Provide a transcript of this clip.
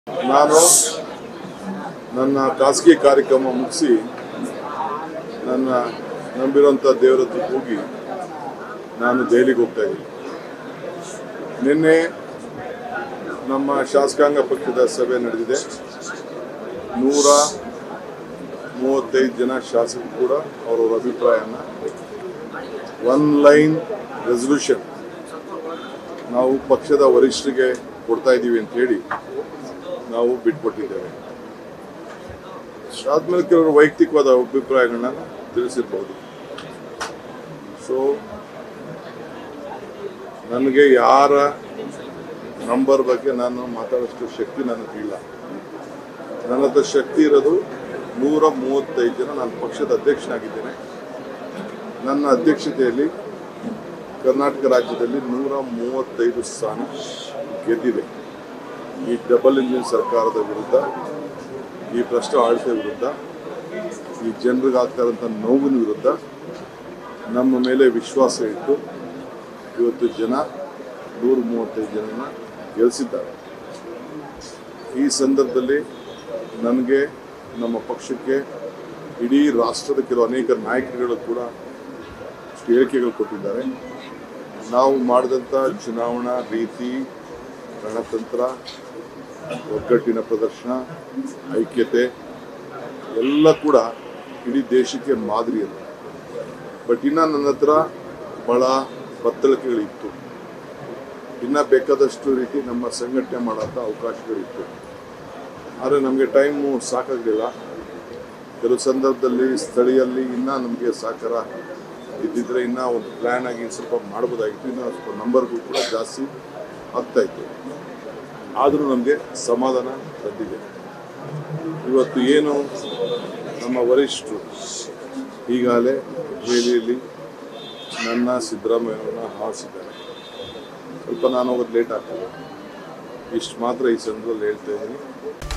ನಾನು ನನ್ನ ಖಾಸಗಿ ಕಾರ್ಯಕ್ರಮ ಮುಗಿಸಿ ನನ್ನ ನಂಬಿರೋಂಥ ದೇವರ ಹತ್ರ ಹೋಗಿ ನಾನು ದೆಹಲಿಗೆ ಹೋಗ್ತಾ ಇದ್ದೀನಿ ನಿನ್ನೆ ನಮ್ಮ ಶಾಸಕಾಂಗ ಪಕ್ಷದ ಸಭೆ ನಡೆದಿದೆ ನೂರ ಮೂವತ್ತೈದು ಜನ ಶಾಸಕರು ಕೂಡ ಅವರವರ ಅಭಿಪ್ರಾಯನ ಒನ್ ಲೈನ್ ರೆಸಲ್ಯೂಷನ್ ನಾವು ಪಕ್ಷದ ವರಿಷ್ಠರಿಗೆ ಕೊಡ್ತಾ ಇದ್ದೀವಿ ಅಂತ ಹೇಳಿ ನಾವು ಬಿಟ್ಕೊಟ್ಟಿದ್ದೇವೆ ಆದ್ಮೇಲೆ ಕೆಲವರು ವೈಯಕ್ತಿಕವಾದ ಅಭಿಪ್ರಾಯಗಳನ್ನ ತಿಳಿಸಿರ್ಬೋದು ಸೊ ನನಗೆ ಯಾರ ನಂಬರ್ ಬಗ್ಗೆ ನಾನು ಮಾತಾಡೋಷ್ಟು ಶಕ್ತಿ ನನಗೆ ಇಲ್ಲ ನನ್ನ ಹತ್ರ ಶಕ್ತಿ ಇರೋದು ನೂರ ಮೂವತ್ತೈದು ಜನ ನಾನು ಪಕ್ಷದ ಅಧ್ಯಕ್ಷನಾಗಿದ್ದೇನೆ ನನ್ನ ಅಧ್ಯಕ್ಷತೆಯಲ್ಲಿ ಕರ್ನಾಟಕ ರಾಜ್ಯದಲ್ಲಿ ನೂರ ಮೂವತ್ತೈದು ಸ್ಥಾನ ಗೆದ್ದಿದೆ ಈ ಡಬಲ್ ಇಂಜಿನ್ ಸರ್ಕಾರದ ವಿರುದ್ಧ ಈ ಭ್ರಷ್ಟ ಆಡಳಿತ ವಿರುದ್ಧ ಈ ಜನರಿಗೆ ಆಗ್ತಾ ಇರೋಂಥ ನೋವಿನ ವಿರುದ್ಧ ನಮ್ಮ ಮೇಲೆ ವಿಶ್ವಾಸ ಇಟ್ಟು ಇವತ್ತು ಜನ ನೂರ ಮೂವತ್ತೈದು ಜನನ ಗೆಲ್ಲಿಸಿದ್ದಾರೆ ಈ ಸಂದರ್ಭದಲ್ಲಿ ನನಗೆ ನಮ್ಮ ಪಕ್ಷಕ್ಕೆ ಇಡೀ ರಾಷ್ಟ್ರದ ಕೆಲವು ಅನೇಕ ನಾಯಕರುಗಳು ಕೂಡ ಇಷ್ಟು ಹೇಳಿಕೆಗಳು ಕೊಟ್ಟಿದ್ದಾರೆ ನಾವು ಮಾಡಿದಂಥ ಚುನಾವಣಾ ರೀತಿ ರಣತಂತ್ರ ಒಗ್ಗಟ್ಟಿನ ಪ್ರದರ್ಶನ ಐಕ್ಯತೆ ಎಲ್ಲ ಕೂಡ ಇಡೀ ದೇಶಕ್ಕೆ ಮಾದರಿ ಅದು ಬಟ್ ಇನ್ನು ನನ್ನ ಹತ್ರ ಭಾಳ ಬತ್ತಳಿಕೆಗಳಿತ್ತು ಇನ್ನು ಬೇಕಾದಷ್ಟು ರೀತಿ ನಮ್ಮ ಸಂಘಟನೆ ಮಾಡೋಂಥ ಅವಕಾಶಗಳಿತ್ತು ಆದರೆ ನಮಗೆ ಟೈಮು ಸಾಕಾಗಲಿಲ್ಲ ಕೆಲವು ಸಂದರ್ಭದಲ್ಲಿ ಸ್ಥಳೀಯಲ್ಲಿ ಇನ್ನೂ ನಮಗೆ ಸಹಕಾರ ಇದ್ದಿದ್ರೆ ಇನ್ನೂ ಒಂದು ಪ್ಲ್ಯಾನ್ ಆಗಿ ಸ್ವಲ್ಪ ಮಾಡ್ಬೋದಾಗಿತ್ತು ಇನ್ನೂ ಸ್ವಲ್ಪ ನಂಬರ್ಗಳು ಕೂಡ ಜಾಸ್ತಿ ಆಗ್ತಾ ಇತ್ತು ಆದರೂ ನಮಗೆ ಸಮಾಧಾನ ತಂದಿದೆ ಇವತ್ತು ಏನು ನಮ್ಮ ವರಿಷ್ಠರು ಈಗಾಗಲೇ ದೆಹಲಿಯಲ್ಲಿ ನನ್ನ ಸಿದ್ದರಾಮಯ್ಯವ್ರನ್ನ ಹಾರಿಸಿದ್ದಾರೆ ಸ್ವಲ್ಪ ನಾನು ಹೋಗೋದು ಲೇಟ್ ಆಗ್ತದೆ ಇಷ್ಟು ಮಾತ್ರ ಈ ಸಂದರ್ಭದಲ್ಲಿ ಹೇಳ್ತಾ ಇದ್ದೀನಿ